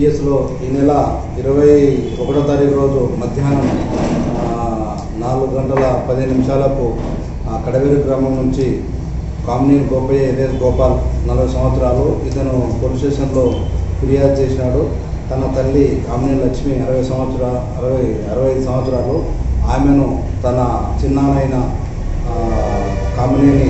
పిఎస్లో ఈ నెల ఇరవై ఒకటో తారీఖు రోజు మధ్యాహ్నం ఆ, నాలుగు గంటల పదిహేను నిమిషాలకు ఆ, కడవేరు గ్రామం నుంచి కామినేని గోపయ్య ఎల్ఎస్ గోపాల్ నలభై సంవత్సరాలు ఇతను పోలీస్ స్టేషన్లో ఫిర్యాదు చేసినాడు తన తల్లి కామినేని లక్ష్మి అరవై సంవత్సర అరవై అరవై ఐదు సంవత్సరాలు ఆమెను తన చిన్నానైన ఆ, కామినేని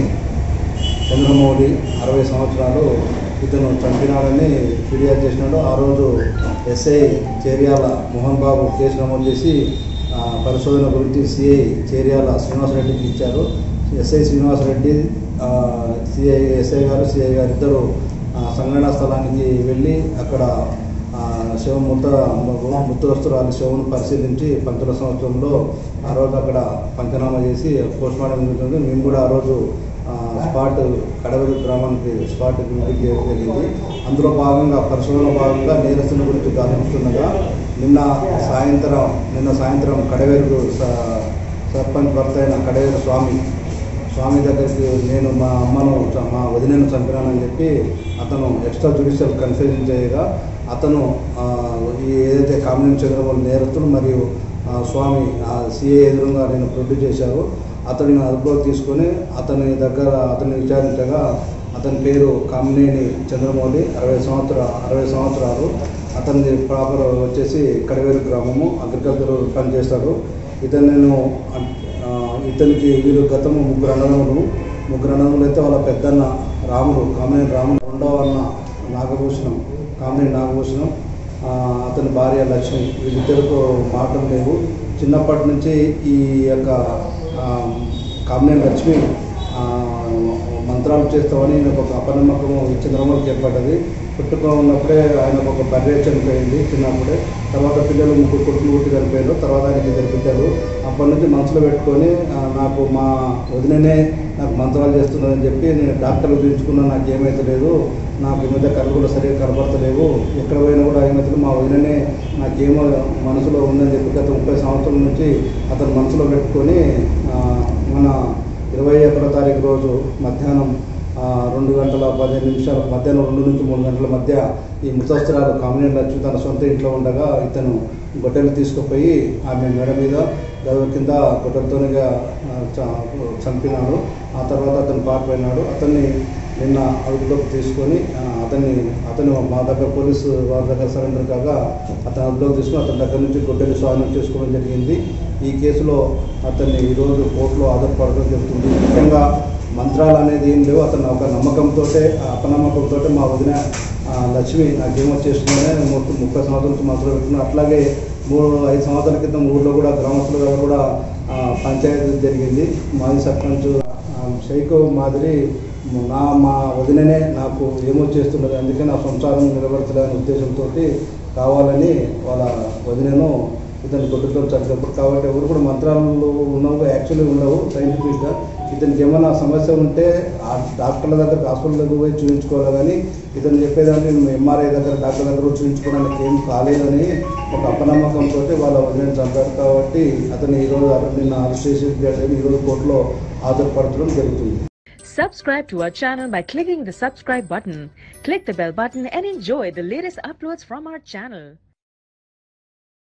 చంద్రమౌళి అరవై సంవత్సరాలు ఇతను చంపినాడని ఫిర్యాదు చేసినాడు ఆ రోజు ఎస్ఐ చేర్యాల మోహన్ బాబు కేసు నమోదు చేసి ఆ, పరిశోధన గురించి సిఐ చేర్యాల శ్రీనివాసరెడ్డికి ఇచ్చారు ఎస్ఐ శ్రీనివాసరెడ్డి ఆ, సిఐ ఎస్ఐ గారు సిఐ గారు ఇద్దరు ఆ, సంఘటనా స్థలానికి వెళ్ళి అక్కడ ఆ, శివ ముద్ద ముత్తరస్తురాలి శివను పరిశీలించి పంతొమ్మిది సంవత్సరంలో ఆ రోజు అక్కడ పంచనామా చేసి పోస్ట్ మార్టం జరుగుతుంది మేము కూడా ఆ రోజు ఆ, స్పాట్ కడవరి గ్రామానికి స్పాట్ విజిట్ చేయడం జరిగింది అందులో భాగంగా పరిశోధన భాగంగా నేరస్తుల గురించి గాలిస్తుండగా నిన్న సాయంత్రం నిన్న సాయంత్రం కడవేరు స- సర్పంచ్ భర్త అయిన కడవేరు స్వామి స్వామి దగ్గరికి నేను మా అమ్మను చ- మా వదినను చంపినానని చెప్పి అతను ఎక్స్ట్రా జుడిషియల్ కన్ఫ్యూజన్ చేయగా అతను ఆ, ఈ ఏదైతే కామినేని చంద్రబాబు నేరస్తులు మరియు ఆ, స్వామి సిఏ ఎదురుగా నేను ప్రొడ్యూస్ చేశారు అతడిని అదుపులో తీసుకొని అతని దగ్గర అతన్ని విచారించగా అతని పేరు కామినేని చంద్రమౌళి అరవై సంవత్సర అరవై సంవత్సరాలు అతని ప్రాపర్ వచ్చేసి కడవేరు గ్రామము అగ్రికల్చర్ పని చేస్తాడు ఇతను నేను ఆ, ఇతనికి వీరు గతము ముగ్గురు అన్నదమ్ములు ముగ్గురు అన్నదమ్ములు అయితే వాళ్ళ పెద్దన్న రాముడు కామినేని రాముడు రెండవ అన్న నాగభూషణం కామినేని నాగభూషణం ఆ, అతని భార్య లక్ష్మి వీళ్ళిద్దరితో మాటలు లేవు చిన్నప్పటి నుంచి ఈ యొక్క ఆ, కామినేని లక్ష్మి ఆ, మంత్రాలు చేస్తామని ఈయనకు ఒక అపనమ్మకం చంద్రమూలకి ఏర్పడ్డది పుట్టుక ఉన్నప్పుడే ఆయనకు ఒక బర్రె చనిపోయింది చిన్నప్పుడే తర్వాత పిల్లలు ముగ్గురు కొడుకులు పుట్టి చనిపోయారు తర్వాత ఆయనకి ఇద్దరు బిడ్డలు అప్పటి నుంచి మనసులో పెట్టుకొని ఆ, నాకు మా వదిననే నాకు మంత్రాలు చేస్తున్నదని చెప్పి నేను డాక్టర్లు చూపించుకున్నా నాకు ఏమైతే లేదు నాకు ఈ మధ్య కళ్ళు కూడా సరిగ్గా కనబడతలేవు ఎక్కడ పోయినా కూడా ఏమైతే మా వదిననే నాకేమో మనసులో ఉందని చెప్పి గత ముప్పై సంవత్సరాల నుంచి అతను మనసులో పెట్టుకొని ఆ, మన ఇరవై ఒకటో తారీఖు రోజు మధ్యాహ్నం ఆ, రెండు గంటల పదిహేను నిమిషాల మధ్యాహ్నం రెండు నుంచి మూడు గంటల మధ్య ఈ మృతస్త్రాలు కామినేని లక్ష్మి తన సొంత ఇంట్లో ఉండగా ఇతను గొడ్డలు తీసుకుపోయి ఆమె మెడ మీద గదువు కింద గొడ్డలతోనిగా ఆ, చ- చంపినాడు ఆ తర్వాత అతను పారిపోయినాడు అతన్ని నిన్న అదుపులోకి తీసుకొని ఆ, అతన్ని అతను మా దగ్గర పోలీసు వారి దగ్గర సరెండర్ కాగా అతను అదుపులోకి తీసుకుని అతని దగ్గర నుంచి గొడ్డలి స్వాధీనం చేసుకోవడం జరిగింది ఈ కేసులో అతన్ని ఈరోజు కోర్టులో ఆధారపడడం జరుగుతుంది ముఖ్యంగా మంత్రాలు అనేది ఏం లేవు అతను ఒక నమ్మకంతో అపనమ్మకంతో మా వదిన ఆ, లక్ష్మి నాకేమో చేస్తుందని మొత్తం ముప్పై సంవత్సరాల నుంచి మనసులో పెట్టుకున్నాను అట్లాగే మూడు ఐదు సంవత్సరాల క్రితం ఊళ్ళో కూడా గ్రామస్తుల దగ్గర కూడా ఆ, పంచాయతీ జరిగింది మాజీ సర్పంచ్ ఆ, షైకో మాదిరి నా మా వదిననే నాకు ఏమో చేస్తున్నది అందుకే నా సంసారం నిలబడతలేని ఉద్దేశంతో కావాలని వాళ్ళ వదినను ఇతని కొట్టుతో చదివినప్పుడు కాబట్టి ఎవరు కూడా మంత్రాలు ఉన్నవి యాక్చువల్లీ ఉండవు సైంటిఫిక్గా ఇతనికి ఏమైనా సమస్య ఉంటే ఆ డాక్టర్ల దగ్గర హాస్పిటల్ దగ్గర పోయి చూపించుకోవాలి కానీ ఇతను చెప్పేదాన్ని నేను ఎంఆర్ఐ దగ్గర డాక్టర్ దగ్గర పోయి చూపించుకోవడానికి ఏం కాలేదని ఒక అపనమ్మకంతో వాళ్ళ వదిలిన చంపారు కాబట్టి అతను ఈరోజు అరె- నిన్న అరెస్ట్ చేసి ఈరోజు కోర్టులో హాజరుపరచడం జరుగుతుంది Subscribe to our channel by clicking the subscribe button. Click the bell button and enjoy the latest uploads from our channel.